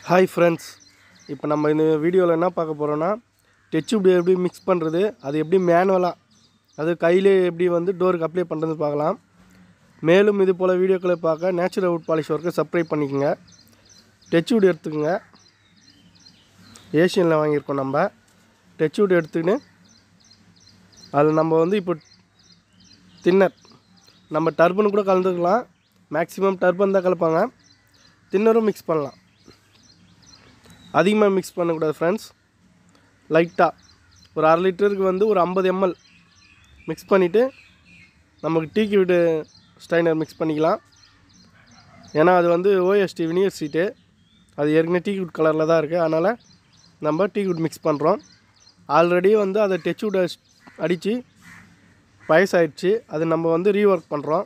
hi friends இப்போ நம்ம இந்த வீடியோவில் என்ன பார்க்க போகிறோன்னா டெச்சுப் எப்படி மிக்ஸ் பண்ணுறது அது எப்படி மேனுவலாக அது கையிலே எப்படி வந்து டோருக்கு அப்ளை பண்ணுறது பார்க்கலாம் மேலும் இது போல் வீடியோக்களை பார்க்க நேச்சுரல் வுட் பாலிஷ் ஒர்க்கை சப்ஸ்கிரைப் பண்ணிக்கோங்க டெச்சுவுட் எடுத்துக்கோங்க ஏஷியனில் வாங்கியிருக்கோம் நம்ம டெச்சுவுட் எடுத்துக்கின்னு அதில் நம்ம வந்து இப்போ தின்னர் நம்ம டர்பன் கூட கலந்துக்கலாம் மேக்ஸிமம் டர்பன் தான் கலப்பாங்க தின்னரும் மிக்ஸ் பண்ணலாம் அதிகமாக மிக்ஸ் பண்ணக்கூடாது ஃப்ரெண்ட்ஸ் லைட்டாக ஒரு அரை லிட்டருக்கு வந்து ஒரு ஐம்பது எம்எல் மிக்ஸ் பண்ணிவிட்டு நமக்கு டீ கியூட்டு ஸ்டைனர் மிக்ஸ் பண்ணிக்கலாம் ஏன்னா அது வந்து ஓஎஸ்டி வினியர் சீட்டு அது ஏற்கனவே டீ குட் கலரில் தான் இருக்குது அதனால் நம்ம டீ குட் மிக்ஸ் பண்ணுறோம் ஆல்ரெடி வந்து அதை டச் விட அடித்து பயசாயிடுச்சு அது நம்ம வந்து ரீஒர்க் பண்ணுறோம்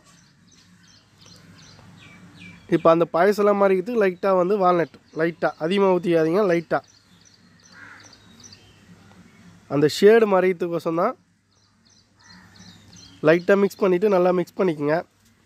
இப்போ அந்த பாயசெல்லாம் மாறிக்கிறதுக்கு லைட்டாக வந்து வால்நட் லைட்டாக அதிகமாக ஊற்றிக்காதீங்க லைட்டாக அந்த ஷேடு மறைக்கிறதுக்கோசம் தான் லைட்டாக மிக்ஸ் பண்ணிவிட்டு நல்லா மிக்ஸ் பண்ணிக்கோங்க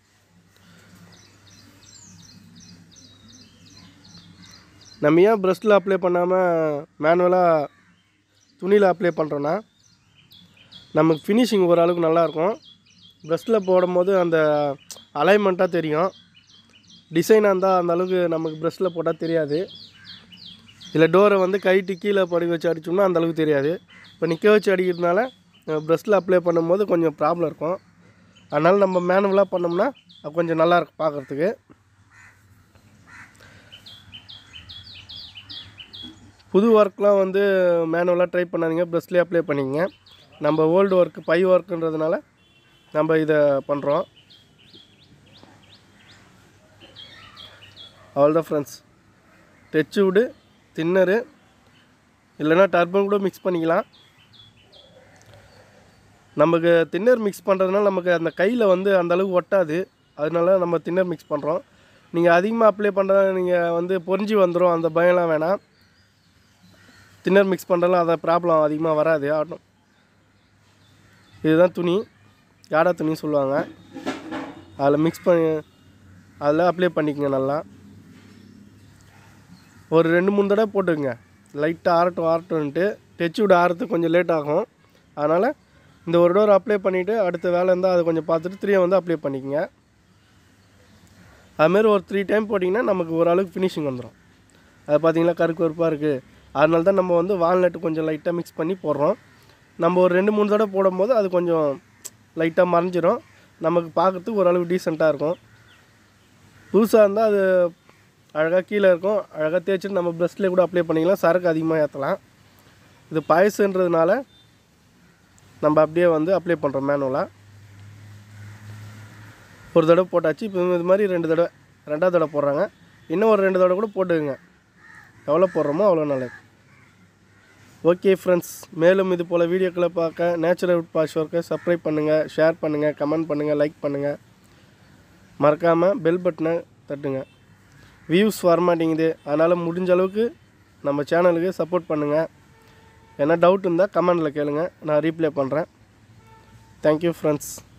நம்ம ஏன் ப்ரெஷ்ட்டில் அப்ளை பண்ணாமல் மேனுவலாக துணியில் அப்ளை பண்ணுறோன்னா நமக்கு ஃபினிஷிங் ஓரளவுக்கு நல்லாயிருக்கும் ப்ரெஷ்ட்டில் போடும்போது அந்த அலைன்மெண்ட்டாக தெரியும் டிசைனாக இருந்தால் அந்த அளவுக்கு நமக்கு ப்ரெஷ்ட்டில் போட்டால் தெரியாது இல்லை டோரை வந்து கைட்டு கீழே படி வச்சு அடித்தோம்னா அந்த அளவுக்கு தெரியாது இப்போ நிற்க வச்சு அடிக்கிறதுனால ப்ரெஷ்ட்டில் அப்ளை பண்ணும்போது கொஞ்சம் ப்ராப்ளம் இருக்கும் அதனால் நம்ம மேனுவலாக பண்ணோம்னா அது கொஞ்சம் நல்லா இருக்கும் பார்க்குறதுக்கு புது ஒர்க்லாம் வந்து மேனுவலாக ட்ரை பண்ணாதீங்க ப்ரெஷ்லேயே அப்ளை பண்ணிக்கங்க நம்ம ஓல்டு ஒர்க்கு பை ஒர்க்குன்றதுனால நம்ம இதை பண்ணுறோம் அவ்வளோதான் ஃப்ரெண்ட்ஸ் டச்சு விடு தின்னரு இல்லைன்னா டர்பன் கூட மிக்ஸ் பண்ணிக்கலாம் நமக்கு தின்னர் மிக்ஸ் பண்ணுறதுனால நமக்கு அந்த கையில் வந்து அந்த அளவுக்கு ஒட்டாது அதனால நம்ம தின்னர் மிக்ஸ் பண்ணுறோம் நீங்கள் அதிகமாக அப்ளை பண்ணுறதா நீங்கள் வந்து பொறிஞ்சி வந்துடும் அந்த பயம்லாம் வேணாம் தின்னர் மிக்ஸ் பண்ணுறதுலாம் அதை ப்ராப்ளம் அதிகமாக வராது ஆட்டும் இதுதான் துணி யாடா துணி சொல்லுவாங்க அதில் மிக்ஸ் பண்ணி அதில் அப்ளை பண்ணிக்கங்க நல்லா ஒரு ரெண்டு மூணு தடவை போட்டுக்கங்க லைட்டாக ஆரட்டும் ஆரட்டும்ன்ட்டு டச் விட ஆறதுக்கு கொஞ்சம் லேட் ஆகும் அதனால் இந்த ஒரு டோர் அப்ளை பண்ணிவிட்டு அடுத்த வேலை இருந்தால் அதை கொஞ்சம் பார்த்துட்டு த்ரீ வந்து அப்ளை பண்ணிக்கங்க அதுமாரி ஒரு த்ரீ டைம் போட்டிங்கன்னா நமக்கு ஓரளவுக்கு ஃபினிஷிங் வந்துடும் அது பார்த்தீங்களா கருக்கு கருப்பாக இருக்குது அதனால தான் நம்ம வந்து வால்நட்டு கொஞ்சம் லைட்டாக மிக்ஸ் பண்ணி போடுறோம் நம்ம ஒரு ரெண்டு மூணு தடவை போடும்போது அது கொஞ்சம் லைட்டாக மறைஞ்சிரும் நமக்கு பார்க்குறதுக்கு ஓரளவுக்கு டீசெண்டாக இருக்கும் புதுசாக இருந்தால் அது அழகாக கீழே இருக்கும் அழகாக தேய்ச்சிட்டு நம்ம ப்ரெஷ்லேயே கூட அப்ளை பண்ணிக்கலாம் சரக்கு அதிகமாக ஏற்றலாம் இது பாயசன்றதுனால நம்ம அப்படியே வந்து அப்ளை பண்ணுறோம் மேனுவலாக ஒரு தடவை போட்டாச்சு இப்போ இது மாதிரி ரெண்டு தடவை ரெண்டாவது தடவை போடுறாங்க இன்னும் ஒரு ரெண்டு தடவை கூட போட்டுக்குங்க எவ்வளோ போடுறோமோ அவ்வளோ நல்லது ஓகே ஃப்ரெண்ட்ஸ் மேலும் இது போல் வீடியோக்களை பார்க்க நேச்சுரல் பாஷ் ஒர்க்கை சப்ஸ்கிரைப் பண்ணுங்கள் ஷேர் பண்ணுங்கள் கமெண்ட் பண்ணுங்கள் லைக் பண்ணுங்கள் மறக்காமல் பெல் பட்டனை தட்டுங்க வியூஸ் வரமாட்டேங்குது அதனால் முடிஞ்ச அளவுக்கு நம்ம சேனலுக்கு சப்போர்ட் பண்ணுங்கள் என்ன டவுட் இருந்தால் கமெண்டில் கேளுங்க நான் ரீப்ளே பண்ணுறேன் தேங்க்யூ ஃப்ரெண்ட்ஸ்